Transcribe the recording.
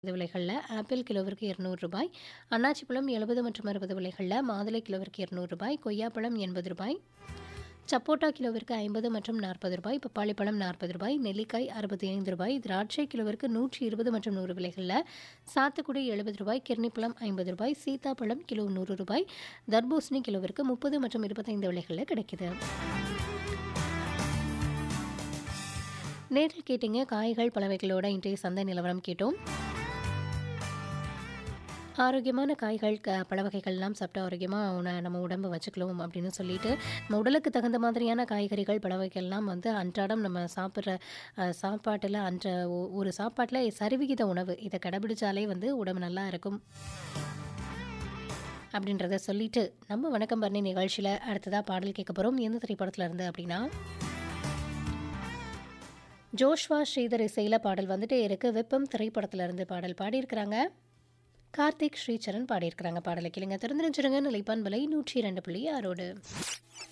விலைகள்ல apple கிலோவிற்கு ரூ. 200 அன்னாச்சி பழம் 70 மற்றும் 60 விலைகள்ல மாதுளை கிலோவிற்கு ரூ. 200 கொய்யாப்பழம் ரூ. 80 சப்போட்டா கிலோவிற்கு 50 மற்றும் ரூ. 40 பப்பாளி பழம் ரூ. 40 நெல்லிக்காய் ரூ. 65 திராட்சை கிலோவிற்கு 120 மற்றும் 100 விலைகள்ல சாத்துக்குடி ரூ. 70 கிர்ணிப்பழம் ரூ. 50 சீத்தாப்பழம் கிலோ ரூ. 100 தர்பூசணி கிலோவிற்கு 30 மற்றும் 25 விலைகள்ல கிடைக்குது நேரில் கேட்டீங்க காய்கள் பழவைகளோட இன்றைய சந்தை நிலவரம் கேட்டோம் ஆரோக்கியமான காய்கள் க பழ வகைகள்லாம் சாப்பிட்டு ஆரோக்கியமாக உண நம்ம உடம்பு வச்சுக்கலாம் அப்படின்னு சொல்லிட்டு நம்ம உடலுக்கு தகுந்த மாதிரியான காய்கறிகள் பழ வகைகள்லாம் வந்து அன்றாடம் நம்ம சாப்பிட்ற சாப்பாட்டில் அன்ற ஒ- ஒரு சாப்பாட்டில் சரிவிகித உணவு இதை கடைபிடிச்சாலே வந்து உடம்பு நல்லா இருக்கும் அப்படின்றத சொல்லிட்டு நம்ம வணக்கம் பண்ணி நிகழ்ச்சியில் அடுத்ததாக பாடல் கேட்க போகிறோம் எந்த திரைப்படத்தில் இருந்து அப்படின்னா ஜோஷ்வா ஸ்ரீதர் இசையில் பாடல் வந்துட்டே இருக்கு வெப்பம் திரைப்படத்துல இருந்து பாடல் பாடியிருக்கிறாங்க கார்த்திக் ஸ்ரீசரண் பாடியிருக்கிறாங்க பாடலை கேளுங்க திறந்துருச்சிருங்க நிலைப்பான் விலை நூற்றி இரண்டு புள்ளி ஆறோடு